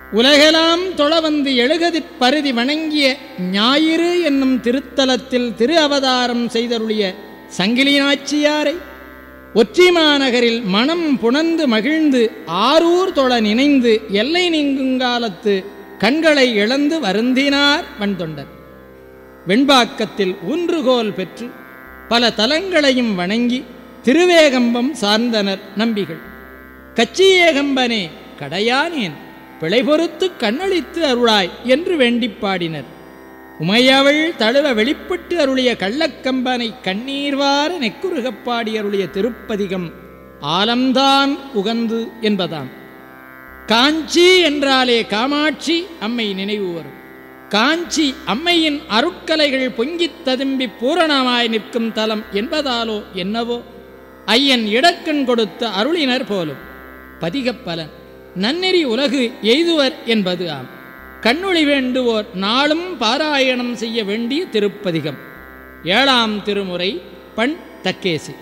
உலகெல்லாம் தொழ வந்து எழுகதிற் பருதி வணங்கிய ஞாயிறு என்னும் திருத்தலத்தில் திரு அவதாரம் செய்தருளிய சங்கிலி நாச்சியாரை ஒற்றிமாநகரில் மனம் புணர்ந்து மகிழ்ந்து ஆரூர் தொழ நினைந்து எல்லை நீங்குங்காலத்து கண்களை இழந்து வருந்தினார் வண்தொண்டர் வெண்பாக்கத்தில் ஊன்றுகோல் பெற்று பல தலங்களையும் வணங்கி திருவேகம்பம் சார்ந்தனர் நம்பிகள் கச்சியேகம்பனே கடையானேன் பிழை பொறுத்து கண்ணளித்து அருளாய் என்று வேண்டிப் பாடினர் உமையவள் தழுவ வெளிப்பட்டு அருளிய கள்ளக்கம்பனை கண்ணீர்வார நெக்குருகப் பாடி அருளிய திருப்பதிகம் ஆலம்தான் உகந்து என்பதாம் காஞ்சி என்றாலே காமாட்சி அம்மை நினைவு வரும் காஞ்சி அம்மையின் அருட்கலைகள் பொங்கித் ததும்பி பூரணமாய் நிற்கும் தலம் என்பதாலோ என்னவோ ஐயன் இடக்கண் கொடுத்த அருளினர் போலும் பதிகப்பலன் நன்னெறி உலகு எய்துவர் என்பது ஆம் கண்ணொளி வேண்டுவோர் நாளும் பாராயணம் செய்ய வேண்டிய திருப்பதிகம் ஏழாம் திருமுறை பண் தக்கேசி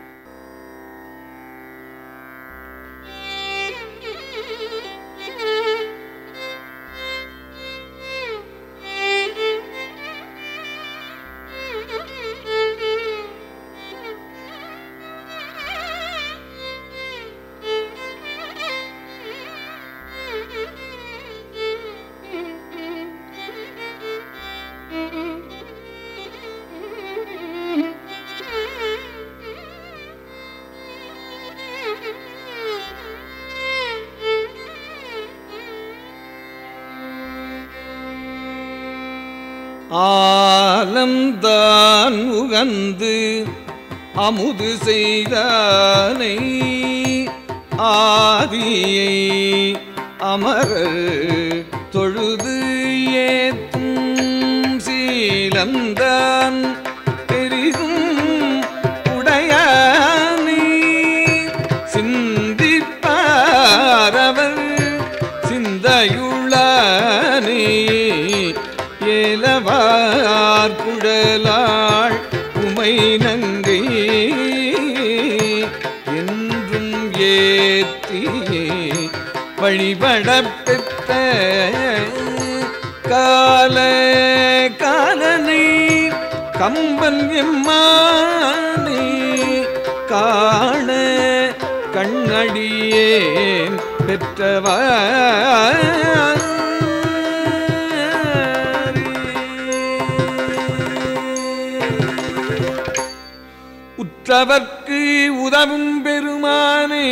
ஆலம்தான் உகந்து அமுது செய்தானை ஆதியை அமரர் தொழுது ஏத்தும் சீலம்தான் பெரிதும் உடையானே சிந்திப்பாரவர் சிந்தையுள்ளானே ஏலவார் குழலாள் உமை நங்கை என்றும் ஏத்தியே வழிபடப் பெற்ற கால காலனை கம்பன் எம்மானே காண கண்ணடியேன் பெற்றவா உற்றவர்க்கு உதவும் பெருமானே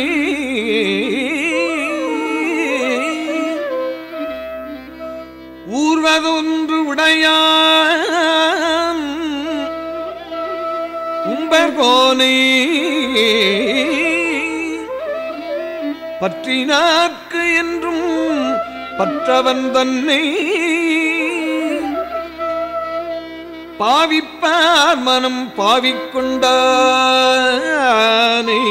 ஊர்வதொன்று உடையான் உம்பர் போனே பற்றினார்க்கு என்றும் பற்றவன் தன்னை பாவிப்பார் மனம் பாவிக்கொண்டானே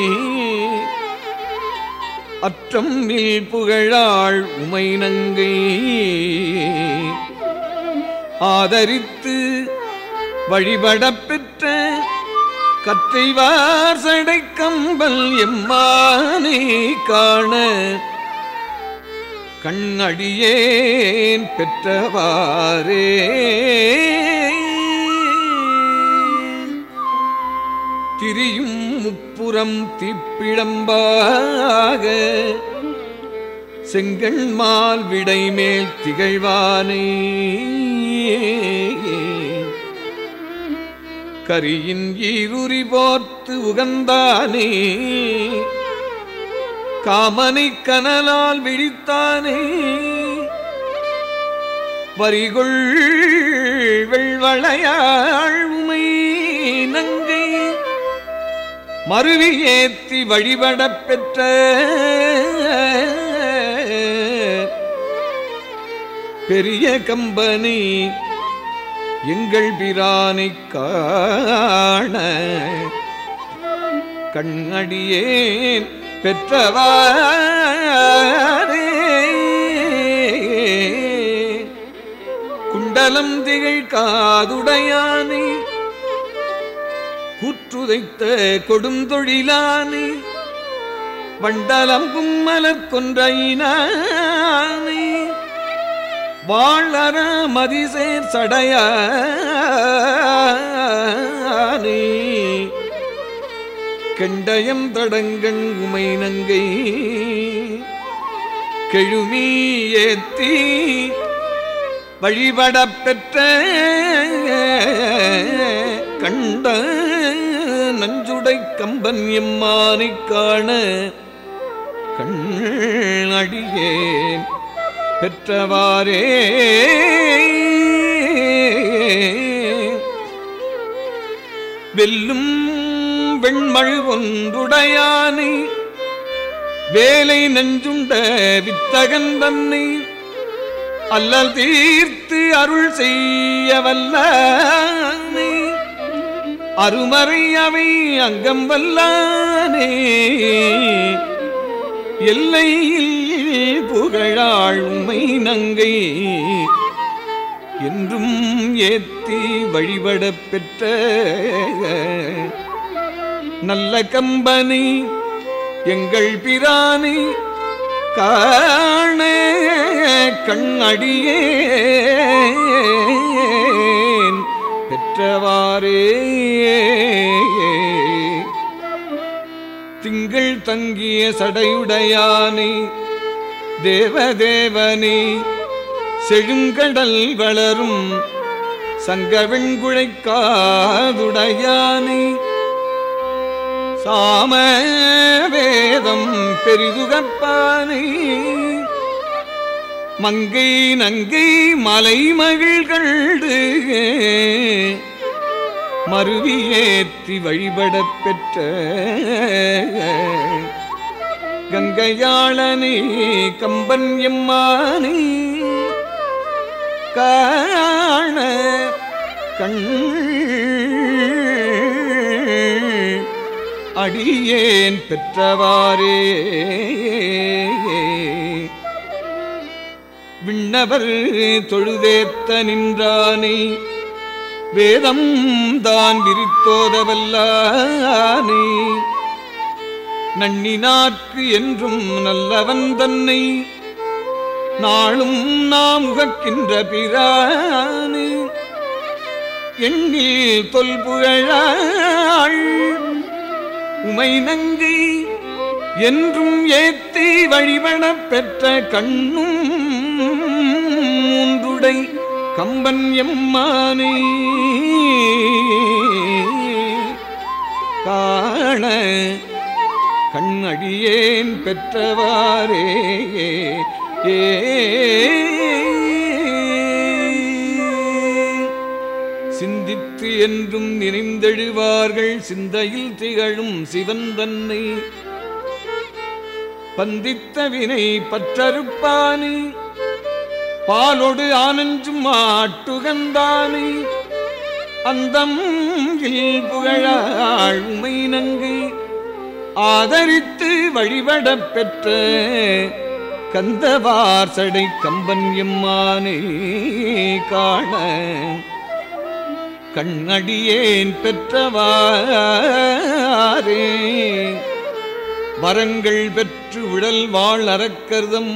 அற்றம் நீல் புகழாள் உமை நங்கை ஆதரித்து வழிபடப் பெற்ற கற்றைவார் சடைக்கம்பல் எம்மானே காண கண்ணடியேன் பெற்றவாரே திரியும் முப்புறம் தீப்பிழம்பாக செங்கண்மால் விடை மேல் திகழ்வானே கரியின் ஈருரி போர்த்து உகந்தானே காமனை கனலால் விழித்தானே வரிகொள் வெள்வளையாள் உமை நங்கை மருவி ஏத்தி வழிபடப் பெற்ற பெரிய கம்பனி எங்கள் பிரானைக் காண கண்ணடியேன் பெற்றவாரே குண்டலம் திகழ் காதுடையானே கூற்றுதைத்த கொடுந்தொழிலானே வண்டலம் கும்மலர் கொன்றையினானே வாழற மதிசேர் சடையானே கெண்டயம் தடங்கண் உமை நங்கை கெழுமி ஏத்தி வழிபடப் பெற்ற கண்ட நஞ்சுடை கம்பன் எம்மானைக் காண கண் அடியேன் பெற்றவாறே வெல்லும் வெண்மழு ஒன்றுடையானை வேலை நஞ்சுண்ட வித்தகன் தன்னை அல்லல் தீர்த்து அருள் செய்ய வல்லானே அருமறை அவை அங்கம் வல்லானே எல்லையில் புகழாள் உமை நங்கை என்றும் ஏத்தி வழிபடப் பெற்ற நல்ல கம்பனை எங்கள் பிரானை காண கண்ணடியேன் பெற்றவாறே திங்கள் தங்கிய சடையுடையானை தேவதேவனே செழுங்கடல் வளரும் சங்கவெண்குழை காதுடையானை சாம வேதம் பெரிதுகப்பானை மங்கை நங்கை மலைமகிழ் கண்டு மருவியேற்றி வழிபடப் பெற்ற கங்கையாளனே கம்பன் எம்மானே காண கண் அடியேன் பெற்றவாறே விண்ணவர் தொழுதேத்த நின்றானே வேதம் தான் விரித்தோதவல்லானே நன்னினாற்கு என்றும் நல்லவன் தன்னை நாளும் நாம் உகக்கின்ற பிரானே எண்ணில் தொல்புகழாள் உமை நங்கை என்றும் ஏத்தி வழிபடப் பெற்ற கண்ணும் மூன்றுடை கம்பன் எம்மானே காண கண்ணடியேன் பெற்றவாறே ஏ சிந்தித்து என்றும் நினைந்தெழுவார்கள் சிந்தையில் திகழும் சிவன் தன்னை பந்தித்த வினை பற்றறுப்பானே பாலொடு ஆனஞ்சும் ஆட்டுகந்தானே அந்தம் இல் புகழாள் உமை நங்கை ஆதரித்து வழிபடப் பெற்ற கந்தவார்சடை கம்பன் எம்மானே காண கண்ணடியேன் பெற்றவாரே வரங்கள் பெற்று விடல் வாழ் அறக்கர்தம்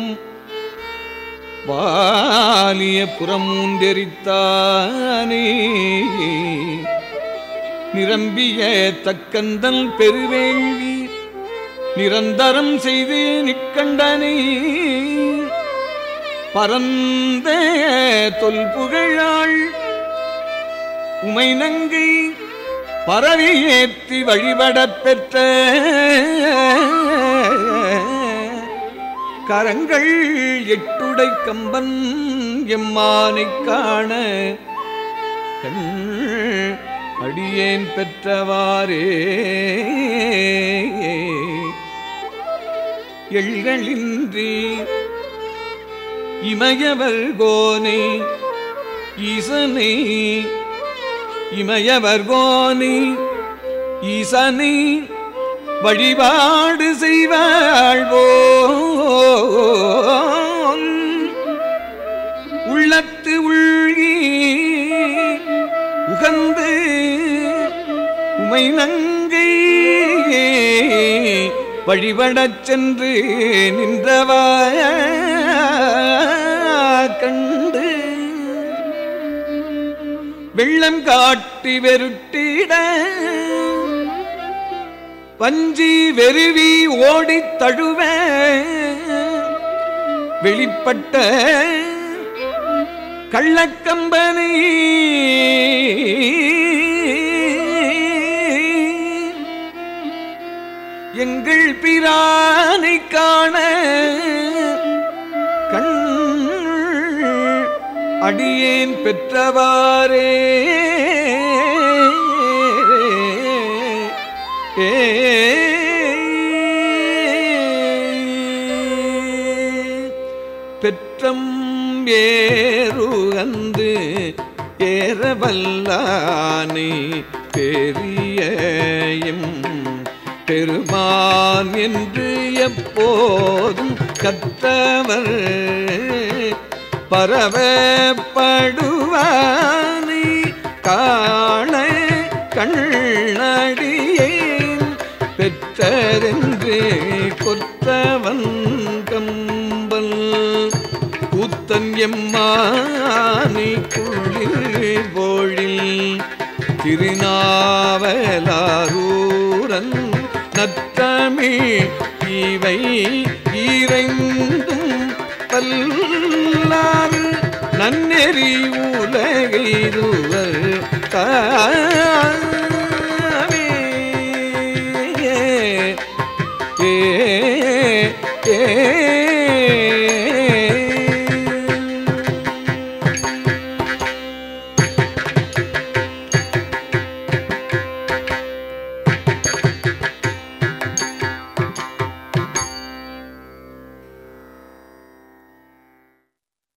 வாலிய புறமூண்டெரித்தானே நிரம்பிய தக்கந்தல் பெருவேள்வி நிரந்தரம் செய்து நிற்கண்டனே பரந்த தொல்புகழாள் உமை நங்கை பரவி ஏற்றி வழிபடப் பெற்ற கரங்கள் எட்டுடை கம்பன் எம்மானைக் காண கண் அடியேன் பெற்றவாறே எள்களின்றி இமயவர் கோனை ஈசனை இமயவர் கோனை ஈசனை வழிபாடு செய்வாழ்வோ உள்ளத்து உள்கி உகந்து உமை நங்கை வழிபடச் சென்று நின்றவ கண்டு வெள்ளம் காட்டி வெருட்டிட வஞ்சி வெறுவி ஓடித் தழுவ வெளிப்பட்ட கள்ளக்கம்பனை எங்கள் பிரானை காண கண் அடியேன் பெற்றவாறே பெற்றம் ஏறுகந்து ஏறவல்லானை பெரியம் பெருமான் என்று எப்போதும் கற்றவர் பரவப்படுவானை காண கண்ணடியேன் பெற்றதென்று கொற்றவன் கம்பல் கூத்தன் எம்மானை குளிர் போழில் திருநாவலாரூரன் நற்றமிழ் இவை ஈரைந்தும் பல்லார் நன்னெறி உலகைருவர் தாமே ஏ